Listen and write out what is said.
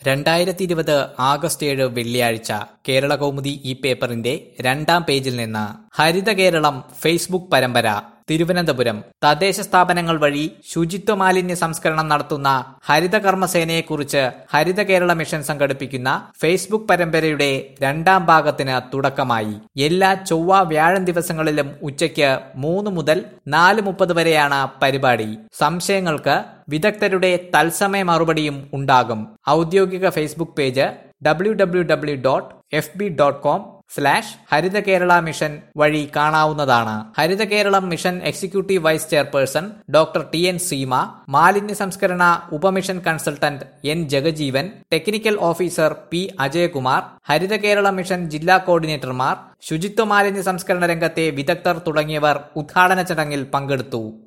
രണ്ടായിരത്തി ഇരുപത് ആഗസ്റ്റ് ഏഴ് വെള്ളിയാഴ്ച കേരള കൗമുദി ഈ പേപ്പറിന്റെ രണ്ടാം പേജിൽ നിന്ന് ഹരിത കേരളം ഫേസ്ബുക്ക് പരമ്പര തിരുവനന്തപുരം തദ്ദേശ സ്ഥാപനങ്ങൾ വഴി ശുചിത്വ മാലിന്യ സംസ്കരണം നടത്തുന്ന ഹരിത കർമ്മസേനയെക്കുറിച്ച് ഹരിത കേരള മിഷൻ സംഘടിപ്പിക്കുന്ന ഫേസ്ബുക്ക് പരമ്പരയുടെ രണ്ടാം ഭാഗത്തിന് തുടക്കമായി എല്ലാ ചൊവ്വ വ്യാഴം ദിവസങ്ങളിലും ഉച്ചയ്ക്ക് മൂന്ന് മുതൽ നാല് മുപ്പത് വരെയാണ് പരിപാടി സംശയങ്ങൾക്ക് വിദഗ്ധരുടെ തത്സമയ മറുപടിയും ഉണ്ടാകും ഔദ്യോഗിക Facebook page W W W dot F B dot com slash Haritha Kerala mission വഴി കാണാവുന്നതാണ് Haritha Keralam mission executive vice chairperson doctor T N Seema മാലിന്യ സംസ്കരണ ഉപമിഷൻ consultant N Jagajeevan technical officer P Ajayakumar Haritha Kerala mission ജില്ലാ കോർഡിനേറ്റർമാർ ശുചിത്വ മാലിന്യ സംസ്കരണ രംഗത്തെ വിദഗ്ധർ തുടങ്ങിയവർ ഉദ്ഘാടന ചടങ്ങിൽ പങ്കെടുത്തു